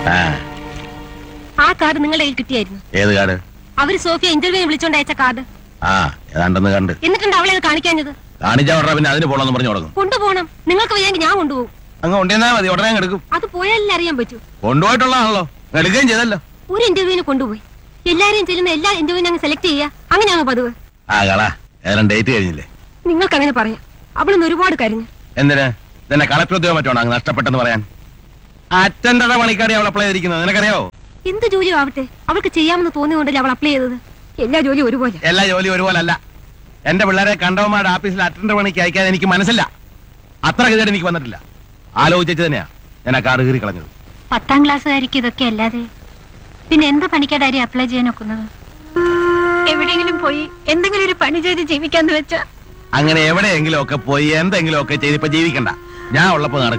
ആ ആ കാർഡ് നിങ്ങളുടെ കയ്യിൽ കിട്ടിയായിരുന്നു ഏത് കാർഡ് അവര് സോഫിയ ഇന്റർവ്യൂ വിളിച്ചോണ്ട് അയച്ച കാർഡ് ആ ഏതാണ്ടെന്ന് കണ്ട് എന്നിട്ടുണ്ട് അവളെ അത് കാണിക്കാഞ്ഞത് കാണിച്ച ഉടനെ പിന്നെ അതിന് പോണെന്ന് പറഞ്ഞു തുടങ്ങും കൊണ്ടുപോകണം നിങ്ങൾക്ക് വയ്യെങ്കിൽ ഞാൻ കൊണ്ടുപോകും അങ്ങ് കൊണ്ടുവന്നാ മതി ഉടനെ അങ്ങ് എടുക്കും അത് പോയാലല്ലേ അറിയാൻ പറ്റൂ കൊണ്ടുപോയിട്ടുള്ളതാണല്ലോ എടുക്കുകയും ചെയ്തല്ലോ ഒരു ഇന്റർവ്യൂവിന് കൊണ്ടുപോയി എല്ലാരെയും ചെല്ലുന്ന എല്ലാ ഇന്റർവ്യൂവിനും അങ്ങ് സെലക്ട് ചെയ്യുക അങ്ങനെയാണ് പതിവ് ആ കള ഏതാണ്ട് ഡേറ്റ് കഴിഞ്ഞില്ലേ നിങ്ങൾക്ക് അങ്ങനെ പറയാം അവളൊന്ന് ഒരുപാട് കരഞ്ഞു എന്തിന് ഇതെന്നെ കളക്ടർ ഉദ്യോഗം പറ്റുവാണ് അങ്ങ് നഷ്ടപ്പെട്ടെന്ന് പറയാൻ അറ്റൻഡറുടെ പണിക്കാടി അവൾ അപ്ലൈ ചെയ്തിരിക്കുന്നത് നിനക്കറിയാവോ എന്ത് ജോലിയോ ആവട്ടെ അവൾക്ക് ചെയ്യാമെന്ന് തോന്നിയോണ്ടല്ലേ അവൾ അപ്ലൈ ചെയ്തത് എല്ലാ ജോലിയും ഒരുപോലെ എല്ലാ ജോലിയും ഒരുപോലെ അല്ല എന്റെ പിള്ളേരെ കണ്ടവന്മാരുടെ ഓഫീസിൽ അറ്റൻഡർ പണിക്ക് അയക്കാൻ എനിക്ക് മനസ്സില്ല അത്ര ഗതികേട് എനിക്ക് വന്നിട്ടില്ല ആലോചിച്ചു തന്നെയാ ഞാൻ ആ കാർഡ് കീറി കളഞ്ഞത് പത്താം ക്ലാസ്സുകാരിക്ക് ഇതൊക്കെ അല്ലാതെ പിന്നെ എന്ത് പണിക്കാരി അപ്ലൈ ചെയ്യാൻ ഒക്കുന്നത് എവിടെയെങ്കിലും പോയി എന്തെങ്കിലും ഒരു പണി ചെയ്ത് ജീവിക്കാന്ന് വെച്ചാ അങ്ങനെ എവിടെയെങ്കിലും ഒക്കെ പോയി എന്തെങ്കിലും ഒക്കെ ചെയ്ത് ഇപ്പൊ ജീവിക്കണ്ട ഞാൻ ഉള്ളപ്പോ നടക്കും